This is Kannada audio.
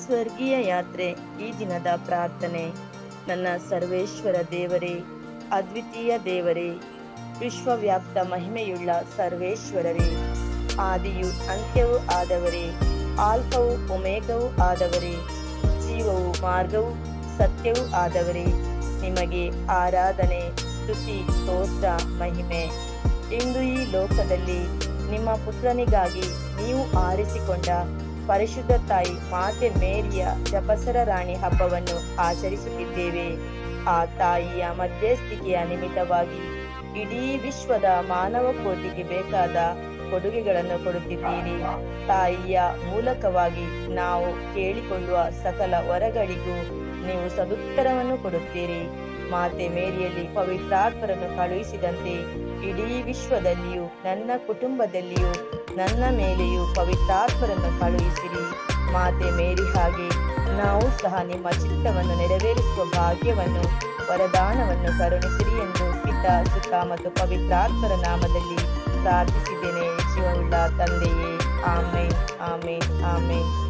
ಸ್ವರ್ಗೀಯ ಯಾತ್ರೆ ಈ ದಿನದ ಪ್ರಾರ್ಥನೆ ನನ್ನ ಸರ್ವೇಶ್ವರ ದೇವರೇ ಅದ್ವಿತೀಯ ದೇವರೇ ವಿಶ್ವವ್ಯಾಪ್ತ ಮಹಿಮೆಯುಳ್ಳ ಸರ್ವೇಶ್ವರರೇ ಆದಿಯು ಅಂತ್ಯವೂ ಆದವರೇ ಆಲ್ಫವು ಒಮೇಗವೂ ಆದವರೇ ಜೀವವು ಮಾರ್ಗವೂ ಸತ್ಯವೂ ಆದವರೇ ನಿಮಗೆ ಆರಾಧನೆ ಸ್ತುತಿ ಸ್ತೋತ್ರ ಮಹಿಮೆ ಇಂದು ಈ ಲೋಕದಲ್ಲಿ ನಿಮ್ಮ ಪುತ್ರನಿಗಾಗಿ ನೀವು ಆರಿಸಿಕೊಂಡ ಪರಿಶುದ್ಧ ತಾಯಿ ಮಾತೆ ಮೇರಿಯ ಜಪಸರ ರಾಣಿ ಹಬ್ಬವನ್ನು ಆಚರಿಸುತ್ತಿದ್ದೇವೆ ಆ ತಾಯಿಯ ಮಧ್ಯಸ್ಥಿಕೆಯ ನಿಮಿತ್ತವಾಗಿ ಇಡೀ ವಿಶ್ವದ ಮಾನವ ಕೋಟಿಗೆ ಬೇಕಾದ ಕೊಡುಗೆಗಳನ್ನು ಕೊಡುತ್ತಿದ್ದೀರಿ ತಾಯಿಯ ಮೂಲಕವಾಗಿ ನಾವು ಕೇಳಿಕೊಳ್ಳುವ ಸಕಲ ವರಗಳಿಗೂ ನೀವು ಸದುತ್ತರವನ್ನು ಕೊಡುತ್ತೀರಿ ಮಾತೆ ಮೇರಿಯಲ್ಲಿ ಪವಿತ್ರಾತ್ಮರನ್ನು ಕಳುಹಿಸಿದಂತೆ ಇಡೀ ವಿಶ್ವದಲ್ಲಿಯೂ ನನ್ನ ಕುಟುಂಬದಲ್ಲಿಯೂ ನನ್ನ ಮೇಲೆಯೂ ಪವಿತ್ರಾತ್ಮರನ್ನು ಕಳುಹಿಸಿರಿ ಮಾತೆ ಮೇರಿ ಹಾಗೆ ನಾವು ಸಹ ನಿಮ್ಮ ಚಿತ್ತವನ್ನು ನೆರವೇರಿಸುವ ಭಾಗ್ಯವನ್ನು ವರದಾನವನ್ನು ಕರುಣಿಸಿರಿ ಎಂದು ಪಿತ ಸುತ ಮತ್ತು ಪವಿತ್ರಾತ್ಮರ ನಾಮದಲ್ಲಿ ಪ್ರಾರ್ಥಿಸಿದ್ದೇನೆ ಜೀವವುಳ್ಳ ತಂದೆಯೇ ಆಮೇನ್ ಆಮೇನ್ ಆಮೇನ್